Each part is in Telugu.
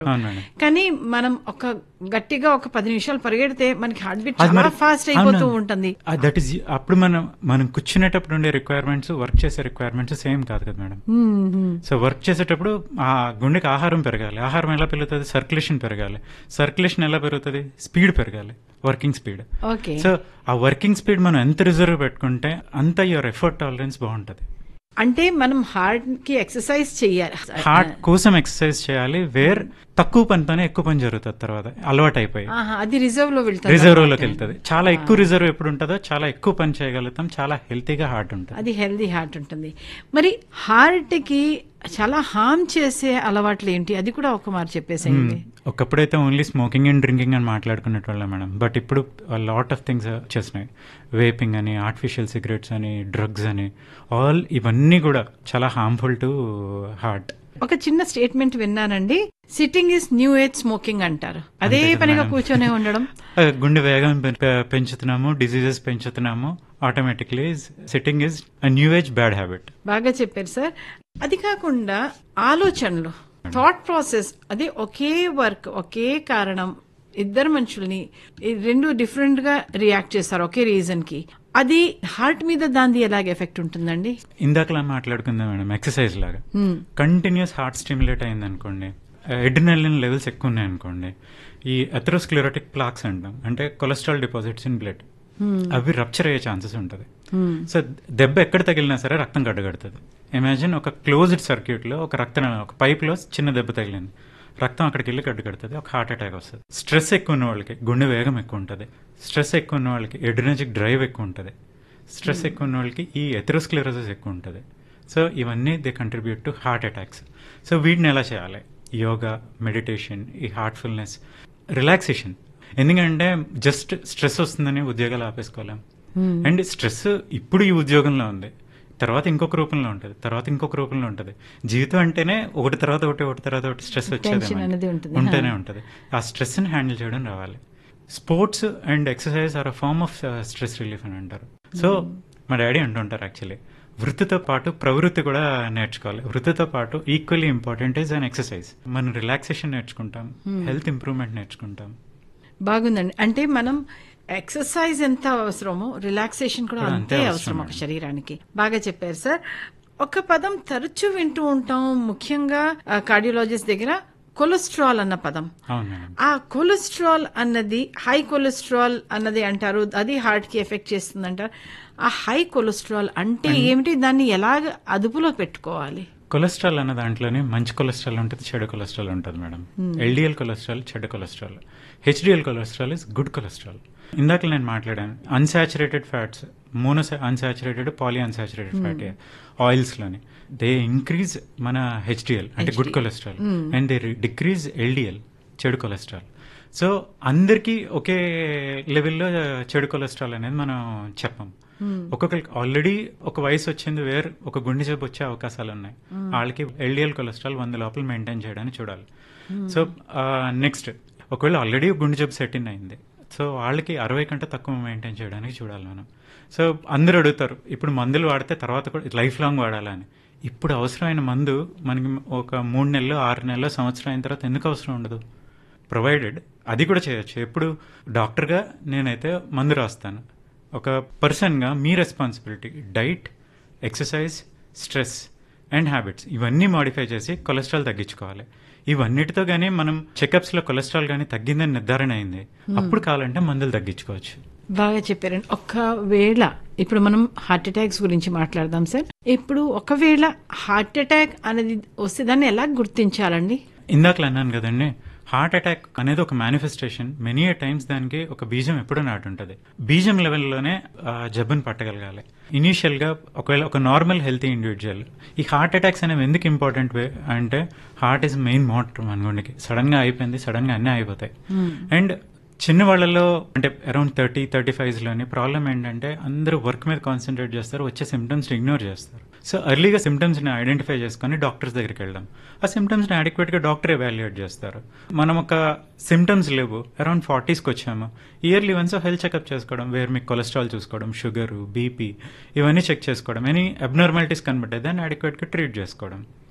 అవును మేడం కానీ మనం ఒక గట్టిగా ఒక పది నిమిషాలు పరిగెడితే మనకి హార్ట్ బీట్ అది చాలా మరి- ఫాస్ట్ అయిపోతూ అవును. ఉంటుంది దట్ ఈస్ అప్పుడు మనం మనం కూర్చునేటప్పుడు ఉండే రిక్వైర్మెంట్స్ వర్క్ చేసే రిక్వైర్మెంట్స్ సేమ్ కాదు కదా మేడం హ్మ్, హ్మ్. సో వర్క్ చేసేటప్పుడు ఆ గుండెకి ఆహారం పెరగాలి ఆహారం ఎలా పెరుగుతుంది సర్క్యులేషన్ పెరగాలి సర్క్యులేషన్ ఎలా పెరుగుతుంది స్పీడ్ పెరగాలి వర్కింగ్ స్పీడ్ ఓకే సో ఆ వర్కింగ్ స్పీడ్ మనం ఎంత రిజర్వ్ పెట్టుకుంటే అంత యువర్ ఎఫర్ట్ టాలరెన్స్ బాగుంటుంది అంటే మనం హార్ట్ కి ఎక్సర్సైజ్ చెయ్యాలి హార్ట్ కోసం ఎక్సర్సైజ్ చేయాలి వేర్ తక్కువ పనితోనే ఎక్కువ పని జరుగుతుంది తర్వాత అలవాటు అయిపోయి ఆహా, అది రిజర్వ్ లో వెళ్తుంది రిజర్వ్ లోకి వెళ్తుంది చాలా ఎక్కువ రిజర్వ్ ఎప్పుడు ఉంటుందో చాలా ఎక్కువ పని చేయగలుగుతాం చాలా హెల్తీగా హార్ట్ ఉంటుంది అది హెల్దీ హార్ట్ ఉంటుంది మరి హార్ట్ కి చాలా హార్మ్ చేసే అలవాట్లు ఏంటి అది కూడా ఒక మారు చెప్పేసేయండి ఒకప్పుడైతే ఓన్లీ స్మోకింగ్ అండ్ డ్రింకింగ్ అని మాట్లాడుకునేటోళ్ళం మేడం బట్ ఇప్పుడు లాట్ ఆఫ్ థింగ్స్ వచ్చేసినాయి వేపింగ్ అని ఆర్టిఫిషియల్ సిగరెట్స్ అని డ్రగ్స్ అని ఆల్ ఇవన్నీ కూడా చాలా హార్మ్ఫుల్ టు హార్ట్ ఒక చిన్న స్టేట్మెంట్ విన్నానండి sitting is new age smoking అంటారు అదే అంతే కదా పనిగా మేడం. కూర్చొనే ఉండడం గుండె వేగం పె- పె- పెంచుతున్నాము డిసీజెస్ పెంచుతున్నాము automatically sitting is new age bad habit బాగా చెప్పారు సార్ అది కాకుండా ఆలోచనలు థాట్ ప్రాసెస్ అదే ఒకే వర్క్ ఒకే కారణం ఇద్దరు మనుషుల్ని ఈ రెండు డిఫరెంట్ గా రియాక్ట్ చేస్తారు ఒకే రీజన్ కి అది హార్ట్ మీద దాని ఎలాగ ఎఫెక్ట్ ఉంటుందండి ఇందాకలా మాట్లాడుకుందాం మేడం ఎక్సర్సైజ్ లాగా Hmm. కంటిన్యూస్ హార్ట్ స్టిమ్యులేట్ అయింది అనుకోండి ఎడ్రినలిన్ లెవెల్స్ ఎక్కువ ఉన్నాయి అనుకోండి ఈ అథెరోస్క్లెరోటిక్ ప్లాక్స్ అంటాం అంటే కొలెస్ట్రాల్ డిపాజిట్స్ ఇన్ బ్లడ్ అవి రప్చర్ అయ్యే ఛాన్సెస్ ఉంటుంది సో దెబ్బ ఎక్కడ తగిలినా సరే రక్తం గడ్డగడుతుంది ఇమాజిన్ ఒక క్లోజ్డ్ సర్క్యూట్ లో ఒక రక్త ఒక పైప్ లో చిన్న దెబ్బ తగిలింది రక్తం అక్కడికి వెళ్ళి గడ్డు కడుతుంది ఒక హార్ట్ అటాక్ వస్తుంది స్ట్రెస్ ఎక్కువ ఉన్న వాళ్ళకి గుండె వేగం ఎక్కువ ఉంటుంది స్ట్రెస్ ఎక్కువ ఉన్న వాళ్ళకి ఎడ్రినజిక్ డ్రైవ్ ఎక్కువ ఉంటుంది స్ట్రెస్ ఎక్కువ ఉన్న వాళ్ళకి ఈ ఎథెరోస్క్లెరోసిస్ ఎక్కువ ఉంటుంది సో ఇవన్నీ they contribute to heart attacks so వీటిని ఎలా చేయాలి యోగా మెడిటేషన్ ఈ హార్ట్ఫుల్నెస్ రిలాక్సేషన్ ఎందుకంటే జస్ట్ స్ట్రెస్ వస్తుందని ఉద్యోగాలు ఆపేసుకోలేం అండ్ స్ట్రెస్ ఇప్పుడు ఈ ఉద్యోగంలో ఉంది తర్వాత ఇంకొక రూపంలో ఉంటుంది తర్వాత ఇంకొక రూపంలో ఉంటుంది జీవితం అంటేనే ఒకటి తర్వాత ఒకటి ఒకటి తర్వాత ఒకటి స్ట్రెస్ వచ్చేది Tension అనేది ఉంటుంది. ఉంటేనే ఉంటుంది ఆ స్ట్రెస్ ని హ్యాండిల్ చేయడం రావాలి sports and exercise are a form of stress relief అని అంటారు సో మా డాడీ అంటుంటారు యాక్చువల్లీ వృత్తితో పాటు ప్రవృత్తి కూడా నేర్చుకోవాలి వృత్తితో పాటు equally important is an exercise మనం రిలాక్సేషన్ నేర్చుకుంటాం హెల్త్ ఇంప్రూవ్మెంట్ నేర్చుకుంటాం బాగుందండి అంటే మనం ఎక్సర్సైజ్ ఎంత అవసరమో రిలాక్సేషన్ కూడా కూడా అంతే అంతే అవసరం అవసరం ఒక శరీరానికి బాగా చెప్పారు సార్ ఒక పదం తరచూ వింటూ ఉంటాం ముఖ్యంగా కార్డియోలజిస్ట్ దగ్గర కొలెస్ట్రాల్ అన్న పదం అవును మేడం ఆ కొలెస్ట్రాల్ అన్నది హై కొలెస్ట్రాల్ అన్నది అంటారు అది హార్ట్ కి ఎఫెక్ట్ చేస్తుంది అంటారు ఆ హై కొలెస్ట్రాల్ అంటే ఏమిటి దాన్ని ఎలాగ అదుపులో పెట్టుకోవాలి కొలెస్ట్రాల్ అన్న దాంట్లోనే మంచి కొలెస్ట్రాల్ ఉంటుంది చెడు కొలెస్ట్రాల్ ఉంటుంది మేడం ఎల్డిఎల్ కొలెస్ట్రాల్ చెడు cholesterol HDL cholesterol is good cholesterol ఇందాక నేను మాట్లాడాను unsaturated fats mono unsaturated poly unsaturated fat oils లోని దే ఇంక్రీజ్ మన హెచ్డిఎల్ అంటే good cholesterol and they decrease LDL చెడు కొలెస్ట్రాల్ సో అందరికీ ఒకే లెవెల్లో చెడు కొలెస్ట్రాల్ అనేది మనం చెప్పం ఒక్కొక్కరికి ఆల్రెడీ ఒక వయసు వచ్చింది వేర్ ఒక గుండె జబ్బు వచ్చే అవకాశాలు ఉన్నాయి వాళ్ళకి ఎల్డిఎల్ కొలెస్ట్రాల్ వంద లోపల మెయింటైన్ చేయడానికి చూడాలి సో నెక్స్ట్ ఒకవేళ ఆల్రెడీ గుండె జబ్బు సెట్ ఇన్ అయింది సో వాళ్ళకి అరవై కంటే తక్కువ మెయింటైన్ చేయడానికి చూడాలి మనం సో అందరూ అడుగుతారు ఇప్పుడు మందులు వాడితే తర్వాత కూడా లైఫ్ లాంగ్ వాడాలని ఇప్పుడు అవసరమైన మందు మనకి ఒక మూడు నెలలు ఆరు నెలలు సంవత్సరం అయిన తర్వాత ఎందుకు అవసరం ఉండదు ప్రొవైడెడ్ అది కూడా చేయొచ్చు ఎప్పుడు డాక్టర్గా నేనైతే మందు రాస్తాను ఒక పర్సన్గా మీ responsibility diet exercise stress and habits ఇవన్నీ మాడిఫై చేసి కొలెస్ట్రాల్ తగ్గించుకోవాలి ఇవన్నిటితో కానీ మనం చెకప్స్లో కొలెస్ట్రాల్ కానీ తగ్గిందని నిర్ధారణ అయింది అప్పుడు కావాలంటే మందులు తగ్గించుకోవచ్చు బాగా చెప్పారండి ఒకవేళ ఇప్పుడు మనం హార్ట్ అటాక్స్ గురించి మాట్లాడదాం సార్ ఇప్పుడు ఒకవేళ హార్ట్ అటాక్ అనేది వస్తే దాన్ని ఎలా గుర్తించాలండి ఇందాకలు అన్నాను కదండి హార్ట్ అటాక్ అనేది ఒక మేనిఫెస్టేషన్ మెనీ టైమ్స్ దానికి ఒక బీజం ఎప్పుడూ నాటు ఉంటుంది బీజం లెవెల్లోనే ఆ జబ్బును పట్టగలగాలి ఇనీషియల్ గా ఒకవేళ ఒక నార్మల్ హెల్తీ ఇండివిజువల్ ఈ హార్ట్ అటాక్స్ అనేవి ఎందుకు ఇంపార్టెంట్ వే అంటే హార్ట్ ఇస్ మెయిన్ మోటర్ మన గుండెకి సడన్ గా అయిపోయింది సడన్ గా అన్నీ అయిపోతాయి అండ్ చిన్న వాళ్ళలో అంటే అరౌండ్ థర్టీ థర్టీ ఫైవ్స్ లోని ప్రాబ్లం ఏంటంటే అందరూ వర్క్ మీద కాన్సన్ట్రేట్ చేస్తారు వచ్చే సిమ్టమ్స్ ఇగ్నోర్ చేస్తారు సో ఎర్లీగా సిమ్టమ్స్ ని ఐడెంటిఫై చేసుకొని డాక్టర్స్ దగ్గరికి వెళ్దాం ఆ సిమ్టమ్స్ ని అడిక్వేట్ గా డాక్టర్ ఎవాల్యుయేట్ చేస్తారు మనం ఒక సిమ్టమ్స్ లేవు అరౌండ్ ఫార్టీస్కి వచ్చాము ఇయర్లీ వన్స్ హెల్త్ చెకప్ చేసుకోవడం వేర్ మీకు కొలెస్ట్రాల్ చూసుకోవడం షుగర్ బీపీ ఇవన్నీ చెక్ చేసుకోవడం ఎనీ అబ్నార్మాలిటీస్ కనబట్టే దాన్ని అడిక్వేట్ గా ట్రీట్ చేసుకోవడం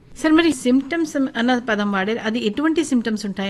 సార్ మరి సిమ్టమ్స్ అన్న పదం వాడారు అది ఎటువంటి సిమ్టమ్స్ ఉంటాయి